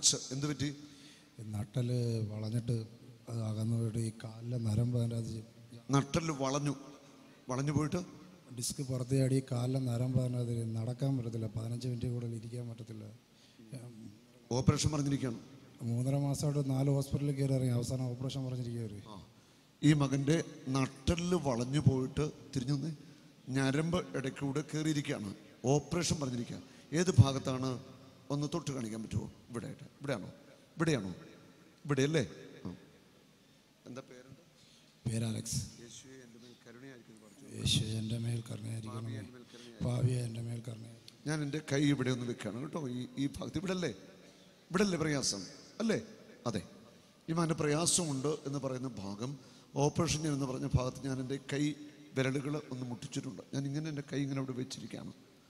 Alex എന്ത് പറ്റി നട്ടല് വളഞ്ഞിട്ട് അത് അകന്നു പോയിട്ട് ഈ കാലിലെ നരമ്പ് അതിൻ്റെ അത് നട്ടല് വളഞ്ഞു വളഞ്ഞു പോയിട്ട് ഡിസ്ക് പുറത്ത് ചാടി ഈ കാലിലെ നരമ്പ് അതിൻ്റെ അത് നടക്കാൻ പറ്റത്തില്ല പതിനഞ്ച് മിനിറ്റ് കൂടുതൽ ഇരിക്കാൻ പറ്റത്തില്ല ഓപ്പറേഷൻ പറഞ്ഞിരിക്കുകയാണ് മൂന്നര മാസമായിട്ട് നാല് ഹോസ്പിറ്റലിൽ കയറി ഇറങ്ങി അവസാനം ഓപ്പറേഷൻ പറഞ്ഞിരിക്കുകയവർ ഈ മകൻ്റെ നട്ടല് വളഞ്ഞു പോയിട്ട് തിരിഞ്ഞു നിന്ന് ഞരമ്പ് ഇടയ്ക്കൂടെ കയറിയിരിക്കുകയാണ് ഓപ്പറേഷൻ പറഞ്ഞിരിക്കുക ഏത് ഭാഗത്താണ് ഒന്ന് തൊട്ട് കാണിക്കാൻ പറ്റുമോ ഇവിടെ ആയിട്ട് ഇവിടെയാണോ ഇവിടെയാണോ ഇവിടെ അല്ലേ ആ. എന്താ പേരെന്താ പേര് അലക്സ് യേശുവേ എൻ്റെ മേൽ കരുണയായിരിക്കും എന്ന് പറഞ്ഞു. യേശു എൻ്റെ മേൽ കരുണയായിരിക്കണമേ ഭാവിയെ എൻ്റെ മേൽ കരുണയായിരിക്കും ഞാൻ എൻ്റെ കൈ ഇവിടെ ഒന്ന് വെക്കുകയാണ് കേട്ടോ ഈ ഈ ഭാഗത്ത് ഇവിടെ അല്ലേ ഇവിടെ അല്ലേ പ്രയാസം അല്ലേ അതെ ഈ മകൻ്റെ പ്രയാസമുണ്ട് എന്ന് പറയുന്ന ഭാഗം ഓപ്പറേഷൻ എന്ന് പറഞ്ഞ ഭാഗത്ത് ഞാൻ എൻ്റെ കൈ വിരലുകൾ ഒന്ന് മുട്ടിച്ചിട്ടുണ്ട് ഞാൻ ഇങ്ങനെ എൻ്റെ കൈ ഇങ്ങനെ അവിടെ വെച്ചിരിക്കുകയാണ്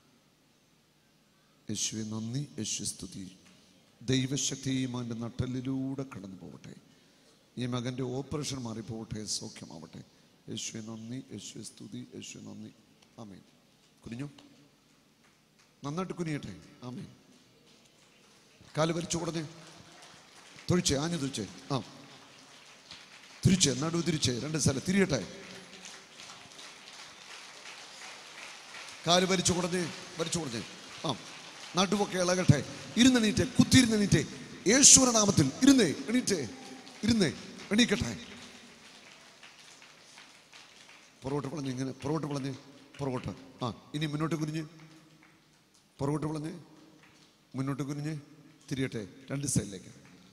യേശുവെ നന്ദി യേശു സ്തുതി ദൈവശക്തി ഈ മകൻ്റെ നട്ടലിലൂടെ കടന്നു പോകട്ടെ ഈ മകൻ്റെ ഓപ്പറേഷൻ മാറിപ്പോകട്ടെ സൗഖ്യമാവട്ടെ യേശുവെ നന്ദി യേശുവെ സ്തുതി യേശുവെ നന്ദി ആമേൻ കുനിഞ്ഞു നന്നായിട്ട് കുനിയട്ടെ ആമേ കാല് വലിച്ചു കൊടുഞ്ഞേ തൊഴിച്ചേ ആഞ്ഞു തൊഴിച്ചേ ആ തിരിച്ചേ നടു തിരിച്ചേ രണ്ട് സ്ഥലം തിരിയട്ടെ കാല് വലിച്ചു കൊടുഞ്ഞേ വലിച്ചു കൊടുഞ്ഞേ ആ നടുവൊക്കെ ഇളകട്ടെ ഇരുന്നെണീറ്റേ കുത്തിയിരുന്നെണീറ്റേ യേശുവിന്റെ നാമത്തിൽ ഇരുന്നേ എണീറ്റേ ഇരുന്നേ എണീക്കട്ടെ പുറകോട്ട് വളഞ്ഞ് ഇങ്ങനെ പുറകോട്ട് വളഞ്ഞ് പുറകോട്ട് ആ ഇനി മുന്നോട്ട് കുനിഞ്ഞ് പുറകോട്ട് വളഞ്ഞ് മുന്നോട്ട് കുനിഞ്ഞ് തിരിയട്ടെ രണ്ട് സൈഡിലേക്ക്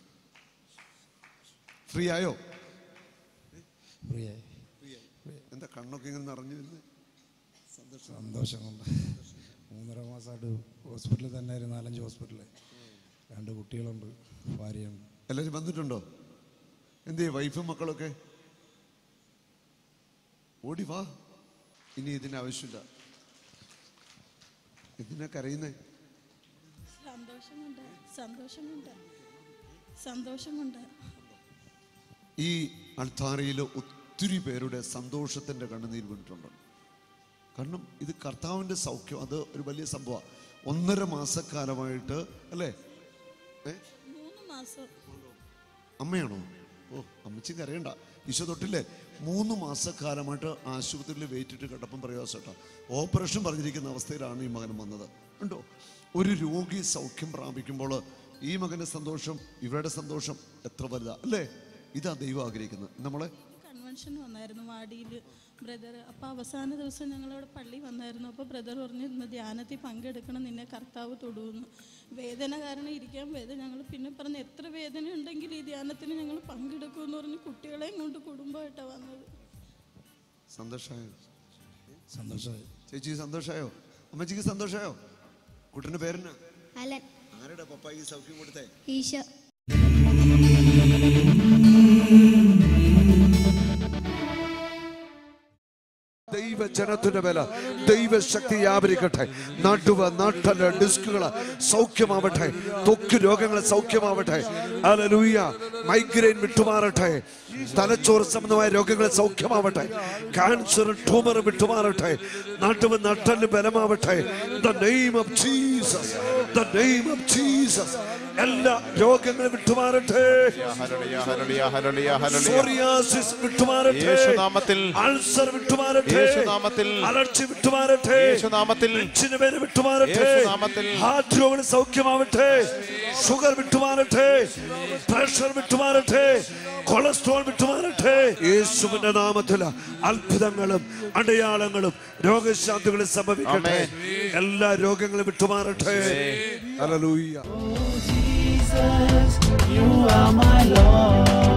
ഫ്രീ ആയോ പ്രിയായി എന്താ കണ്ണൊക്കെ ഇങ്ങനെ നിറഞ്ഞു വരുന്നത് സന്തോഷം സന്തോഷം കൊണ്ട് മൂന്നര മാസമായിട്ട് ഹോസ്പിറ്റലിൽ തന്നെ ആയിരുന്നു നാലഞ്ച് ഹോസ്പിറ്റലിൽ രണ്ട് കുട്ടികളുണ്ട് ഭാര്യയുണ്ട് എല്ലാവരും വന്നിട്ടുണ്ടോ എന്ത് ചെയ്യും വൈഫും മക്കളൊക്കെ ഓടി വാ ഇനി ഇതിന് ആവശ്യമില്ല എന്തിനാ കരയുന്നേ സന്തോഷമുണ്ട് സന്തോഷമുണ്ട് സന്തോഷമുണ്ട് ഈ അൾത്താരയിൽ ഒത്തിരി പേരുടെ സന്തോഷത്തിൻ്റെ കണ്ണുനീര് വീണിട്ടുണ്ട് കാരണം ഇത് കർത്താവിൻ്റെ സൗഖ്യം അത് ഒരു വലിയ സംഭവമാണ് ഒന്നര മാസക്കാലമായിട്ട് അല്ലേ ഏ മൂന്ന് മാസം അമ്മയാണോ ഓ അമ്മച്ചും കരയണ്ട ഈശോ തൊട്ടില്ലേ മൂന്ന് മാസക്കാലമായിട്ട് ആശുപത്രിയിൽ വെയിറ്റിട്ട് കിടപ്പം പ്രയാസം കേട്ടോ ഓപ്പറേഷൻ പറഞ്ഞിരിക്കുന്ന അവസ്ഥയിലാണ് ഈ മകൻ വന്നത് ഉണ്ടോ ഒരു രോഗി സൗഖ്യം പ്രാപിക്കുമ്പോൾ ഈ മകൻ്റെ സന്തോഷം ഇവരുടെ സന്തോഷം എത്ര വലുതാ അല്ലേ ഇതാ ദൈവം ആഗ്രഹിക്കുന്നത് നമ്മളെ കൺവെൻഷൻ വന്നായിരുന്നു വാടിയിൽ ബ്രദർ അപ്പോൾ അവസാന ദിവസം ഞങ്ങളവിടെ പള്ളി വന്നായിരുന്നു അപ്പോൾ ബ്രദർ പറഞ്ഞു ഇന്ന് ധ്യാനത്തിൽ പങ്കെടുക്കണം നിന്നെ കർത്താവ് തൊടുന്നു വേദന കാരണം ഇരിക്കാൻ വേദന ഞങ്ങൾ പിന്നെ പറഞ്ഞു എത്ര വേദന ഉണ്ടെങ്കിൽ ഈ ധ്യാനത്തിന് ഞങ്ങൾ പങ്കെടുക്കുമെന്ന് പറഞ്ഞ് കുട്ടികളെയും കൊണ്ട് കുടുംബമായിട്ടാണ് വന്നത് സന്തോഷമായോ സന്തോഷമായി ചേച്ചി സന്തോഷമായോ അമ്മച്ചിക്ക് സന്തോഷമായോ കുട്ടൻ്റെ പേരെന്നാ അലൻ ആരുടെ പപ്പായിക്ക് സൗഖ്യം കൊടുത്തേ ഈശോ ദൈവജനത്തിന്റെ മേല ദൈവശക്തി വ്യാപരിക്കട്ടെ നടുവ് നട്ടല് ഡിസ്കുകള് സൗഖ്യമാവട്ടെ ത്വക്ക് രോഗങ്ങൾ സൗഖ്യമാവട്ടെ അലലൂയ മൈഗ്രെയിൻ വിട്ടുമാറട്ടെ തലച്ചോറ് സംബന്ധമായ രോഗങ്ങൾ സൗഖ്യമാവട്ടെ ക്യാൻസർ ട്യൂമർ വിട്ടുമാറട്ടെ നടുവ് നട്ടല് ബലമാവട്ടെ the name of Jesus the name of Jesus എല്ലാ രോഗങ്ങളും വിട്ടുമാറട്ടെ hallelujah, hallelujah, hallelujah, hallelujah. Psoriasis വിട്ടുമാറട്ടെ യേശുനാമത്തിൽ അൾസർ വിട്ടുമാറട്ടെ യേശുനാമത്തിൽ അലർച്ച വിട്ടുമാറട്ടെ യേശുനാമത്തിൽ നെഞ്ചിന് പേര് വിട്ടുമാറട്ടെ യേശുനാമത്തിൽ ഹാർട്ട് രോഗങ്ങൾ സൗഖ്യമാവട്ടെ ഷുഗർ വിട്ടുമാറട്ടെ പ്രഷർ വിട്ടുമാറട്ടെ കൊളസ്ട്രോൾ വിട്ടുമാറട്ടെ യേശുവിന്റെ നാമത്തിൽ അത്ഭുതങ്ങളും അടയാളങ്ങളും രോഗശാന്തികളും സംഭവിക്കട്ടെ ആമേൻ. എല്ലാ രോഗങ്ങളും വിട്ടുമാറട്ടെ hallelujah Jesus, you are my Lord.